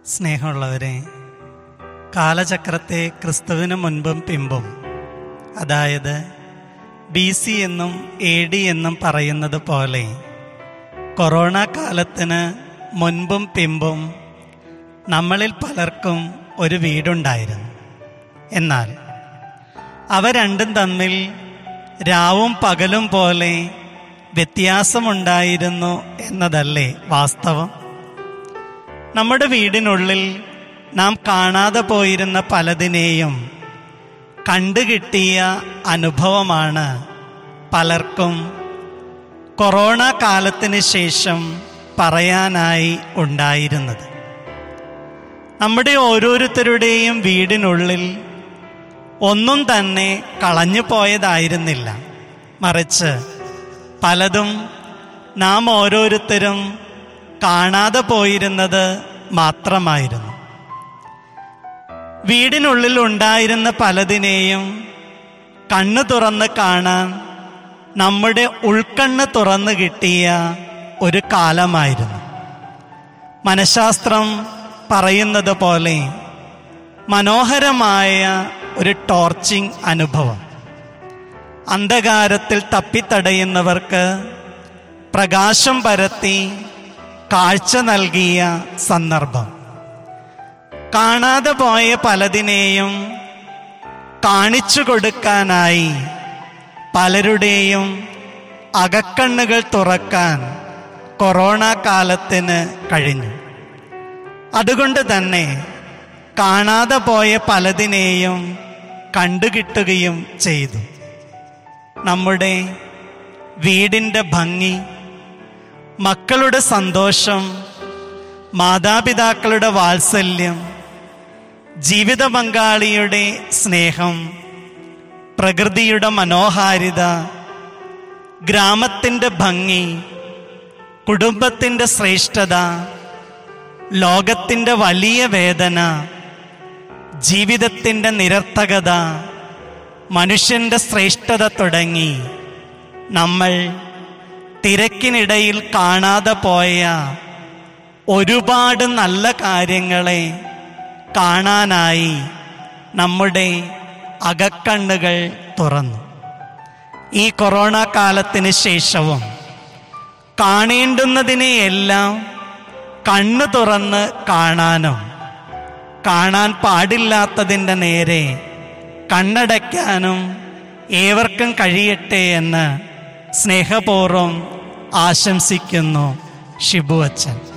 സ്നേഹമുള്ളവരെ കാലചക്രത്തെ ക്രിസ്തുവിന് മുൻപും പിമ്പും അതായത് ബി സി എന്നും എ ഡി എന്നും പറയുന്നത് പോലെ കൊറോണ കാലത്തിന് മുൻപും പിമ്പും നമ്മളിൽ പലർക്കും ഒരു വീടുണ്ടായിരുന്നു എന്നാൽ അവ രണ്ടും തമ്മിൽ രാവും പകലും പോലെ വ്യത്യാസമുണ്ടായിരുന്നു എന്നതല്ലേ വാസ്തവം നമ്മുടെ വീടിനുള്ളിൽ നാം കാണാതെ പോയിരുന്ന പലതിനെയും കണ്ടുകിട്ടിയ അനുഭവമാണ് പലർക്കും കൊറോണ കാലത്തിന് ശേഷം പറയാനായി ഉണ്ടായിരുന്നത് നമ്മുടെ ഓരോരുത്തരുടെയും വീടിനുള്ളിൽ ഒന്നും തന്നെ കളഞ്ഞു പോയതായിരുന്നില്ല മറിച്ച് പലതും നാം ഓരോരുത്തരും കാണാതെ പോയിരുന്നത് മാത്രമായിരുന്നു വീടിനുള്ളിൽ ഉണ്ടായിരുന്ന പലതിനെയും കണ്ണു തുറന്ന് കാണാൻ നമ്മുടെ ഉൾക്കണ്ണ് തുറന്നു കിട്ടിയ ഒരു കാലമായിരുന്നു മനഃശാസ്ത്രം പറയുന്നത് പോലെ മനോഹരമായ ഒരു ടോർച്ചിങ് അനുഭവം അന്ധകാരത്തിൽ തപ്പിത്തടയുന്നവർക്ക് പ്രകാശം പരത്തി കാഴ്ച നൽകിയ സന്ദർഭം കാണാതെ പോയ പലതിനെയും കാണിച്ചു കൊടുക്കാനായി പലരുടെയും അകക്കണ്ണുകൾ തുറക്കാൻ കൊറോണ കാലത്തിന് കഴിഞ്ഞു അതുകൊണ്ട് തന്നെ കാണാതെ പോയ പലതിനെയും കണ്ടുകിട്ടുകയും ചെയ്തു നമ്മുടെ വീടിൻ്റെ ഭംഗി മക്കളുടെ സന്തോഷം മാതാപിതാക്കളുടെ വാത്സല്യം ജീവിത പങ്കാളിയുടെ സ്നേഹം പ്രകൃതിയുടെ മനോഹാരിത ഗ്രാമത്തിൻ്റെ ഭംഗി കുടുംബത്തിൻ്റെ ശ്രേഷ്ഠത ലോകത്തിൻ്റെ വലിയ വേദന ജീവിതത്തിൻ്റെ നിരർത്ഥകത മനുഷ്യൻ്റെ ശ്രേഷ്ഠത തുടങ്ങി നമ്മൾ തിരക്കിനിടയിൽ കാണാതെ പോയ ഒരുപാട് നല്ല കാര്യങ്ങളെ കാണാനായി നമ്മുടെ അകക്കണ്ണുകൾ തുറന്നു ഈ കൊറോണ കാലത്തിന് ശേഷവും കാണേണ്ടുന്നതിനെയെല്ലാം കണ്ണു തുറന്ന് കാണാനും കാണാൻ പാടില്ലാത്തതിൻ്റെ നേരെ കണ്ണടയ്ക്കാനും ഏവർക്കും കഴിയട്ടെ എന്ന് സ്നേഹപൂർവ്വം ആശംസിക്കുന്നു ഷിബു അച്ഛൻ